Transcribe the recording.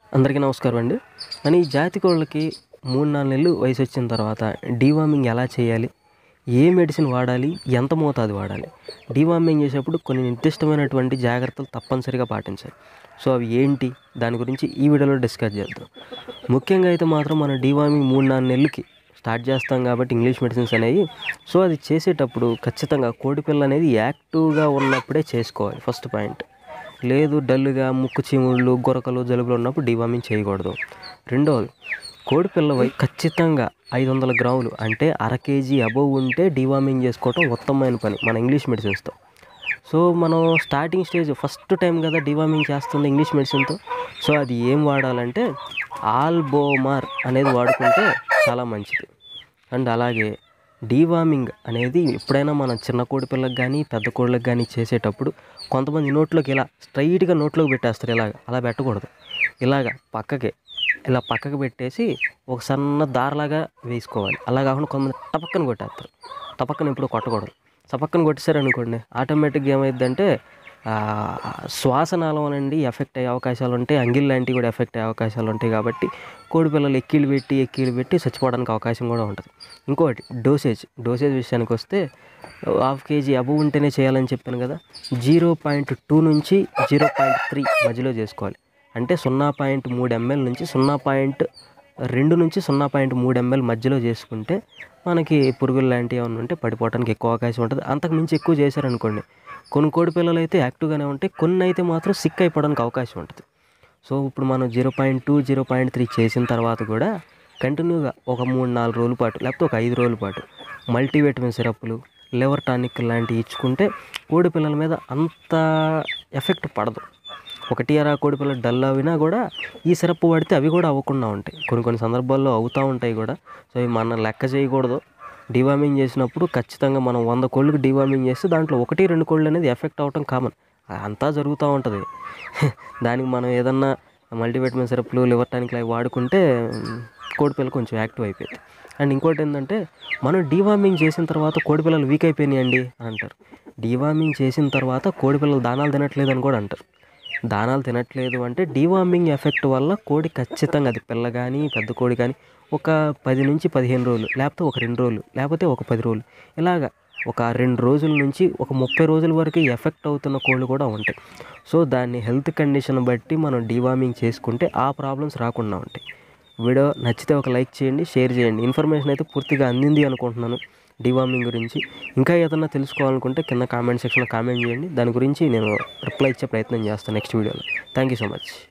అందరికీ నమస్కారం అండి అని ఈ జాతి కోళ్ళకి మూడు నాలుగు నెలలు వయసు వచ్చిన తర్వాత డీవార్మింగ్ ఎలా చేయాలి ఏ మెడిసిన్ వాడాలి ఎంత మోతాదు వాడాలి డీవార్మింగ్ చేసేటప్పుడు కొన్ని నిర్దిష్టమైనటువంటి జాగ్రత్తలు తప్పనిసరిగా పాటించాలి సో అవి ఏంటి దాని గురించి ఈ వీడియోలో డిస్కస్ చేద్దాం ముఖ్యంగా అయితే మాత్రం మనం డీవార్మింగ్ మూడు నాలుగు నెలలకి స్టార్ట్ చేస్తాం కాబట్టి ఇంగ్లీష్ మెడిసిన్స్ అనేవి సో అది చేసేటప్పుడు ఖచ్చితంగా కోడిపిల్ల అనేది యాక్టివ్గా ఉన్నప్పుడే చేసుకోవాలి ఫస్ట్ పాయింట్ లేదు డల్గా ముక్కు చీముళ్ళు గొరకలు జలుబులు ఉన్నప్పుడు డివార్మింగ్ చేయకూడదు రెండవది కోడిపిల్ల వై ఖచ్చితంగా ఐదు వందల గ్రాములు అంటే అర కేజీ అబవ్ ఉంటే డివార్మింగ్ చేసుకోవటం ఉత్తమమైన పని మన ఇంగ్లీష్ మెడిసిన్స్తో సో మనం స్టార్టింగ్ స్టేజ్ ఫస్ట్ టైం కదా డివార్మింగ్ చేస్తుంది ఇంగ్లీష్ మెడిసిన్తో సో అది ఏం వాడాలంటే ఆల్బోమార్ అనేది వాడుకుంటే చాలా మంచిది అండ్ అలాగే డీవార్మింగ్ అనేది ఎప్పుడైనా మనం చిన్న కోడి పిల్లకి కానీ పెద్ద కోళ్ళకి కానీ చేసేటప్పుడు కొంతమంది నోట్లోకి ఇలా స్ట్రైట్గా నోట్లోకి పెట్టేస్తారు ఇలాగ అలా పెట్టకూడదు ఇలాగ పక్కకి ఇలా పక్కకి పెట్టేసి ఒక సన్న దారలాగా వేసుకోవాలి అలా కాకుండా కొంతమంది టపక్కన కొట్టేస్తారు టపక్కన ఎప్పుడు కొట్టకూడదు టపక్కన కొట్టేశారనుకోండి ఆటోమేటిక్గా ఏమైందంటే శ్వాసనాళం నుండి ఎఫెక్ట్ అయ్యే అవకాశాలు ఉంటాయి అంగిల్ లాంటివి కూడా ఎఫెక్ట్ అయ్యే అవకాశాలు ఉంటాయి కాబట్టి కోడి పిల్లలు ఎక్కిళ్ళు పెట్టి ఎక్కిళ్ళు పెట్టి చచ్చిపోవడానికి అవకాశం కూడా ఉంటుంది ఇంకోటి డోసేజ్ డోసేజ్ విషయానికి వస్తే హాఫ్ కేజీ అబవ్ ఉంటేనే చేయాలని చెప్పాను కదా జీరో పాయింట్ టూ నుంచి జీరో పాయింట్ త్రీ మధ్యలో చేసుకోవాలి అంటే సున్నా పాయింట్ మూడు ఎంఎల్ నుంచి సున్నా పాయింట్ రెండు నుంచి సున్నా పాయింట్ మూడు ఎంఎల్ మధ్యలో చేసుకుంటే మనకి పురుగులు లాంటివి ఏమైనా ఉంటే పడిపోవడానికి ఎక్కువ అవకాశం ఉంటుంది అంతకు మించి ఎక్కువ చేశారనుకోండి కొన్ని కోడి పిల్లలు అయితే యాక్టివ్గానే ఉంటాయి కొన్ని అయితే మాత్రం సిక్ అయిపోవడానికి అవకాశం ఉంటుంది సో ఇప్పుడు మనం zero point two zero point three చేసిన తర్వాత కూడా కంటిన్యూగా ఒక మూడు నాలుగు రోజుల పాటు లేకపోతే ఒక ఐదు రోజుల పాటు మల్టీవిటమిన్ సిరప్లు లివర్ టానిక్ లాంటివి ఇచ్చుకుంటే కోడి పిల్లల మీద అంత ఎఫెక్ట్ పడదు ఒకటి అరా కోడి పిల్లలు డల్ అవినా కూడా ఈ సిరప్ వాడితే అవి కూడా అవ్వకుండా ఉంటాయి కొన్ని కొన్ని సందర్భాల్లో అవుతూ ఉంటాయి కూడా సో ఇవి మనం లెక్క చేయకూడదు డివార్మింగ్ చేసినప్పుడు ఖచ్చితంగా మనం వంద కోళ్ళకి డివార్మింగ్ చేస్తే దాంట్లో ఒకటి రెండు కోళ్ళు అనేది ఎఫెక్ట్ అవ్వటం కామన్ అంతా జరుగుతూ ఉంటుంది దానికి మనం ఏదన్నా మల్టీవిటమిన్ సిరప్లు లివర్ టానిక్లు అవి వాడుకుంటే కోడిపిల్ల కొంచెం యాక్టివ్ అయిపోయింది అండ్ ఇంకోటి ఏంటంటే మనం డీవార్మింగ్ చేసిన తర్వాత కోడిపిల్లలు వీక్ అయిపోయినాయండి అని అంటారు డీవార్మింగ్ చేసిన తర్వాత కోడిపిల్లలు దానాలు తినట్లేదు అని కూడా అంటారు దానాలు తినట్లేదు అంటే డీవార్మింగ్ ఎఫెక్ట్ వల్ల కోడి ఖచ్చితంగా అది పిల్ల కానీ పెద్ద కోడి కానీ ఒక పది నుంచి పదిహేను రోజులు లేకపోతే ఒక రెండు రోజులు లేకపోతే ఒక పది రోజులు ఇలాగా ఒక రెండు రోజుల నుంచి ఒక ముప్పై రోజుల వరకు ఎఫెక్ట్ అవుతున్న కోళ్ళు కూడా ఉంటాయి సో దాన్ని హెల్త్ కండిషన్ బట్టి మనం డీవార్మింగ్ చేసుకుంటే ఆ ప్రాబ్లమ్స్ రాకుండా ఉంటాయి వీడియో నచ్చితే ఒక లైక్ చేయండి షేర్ చేయండి ఇన్ఫర్మేషన్ అయితే పూర్తిగా అందింది అనుకుంటున్నాను డివార్మింగ్ గురించి ఇంకా ఏదన్నా తెలుసుకోవాలనుకుంటే కింద కామెంట్ సెక్షన్లో కామెంట్ చేయండి దాని గురించి నేను రిప్లై ఇచ్చే ప్రయత్నం చేస్తాను నెక్స్ట్ వీడియోలో థ్యాంక్ యూ సో మచ్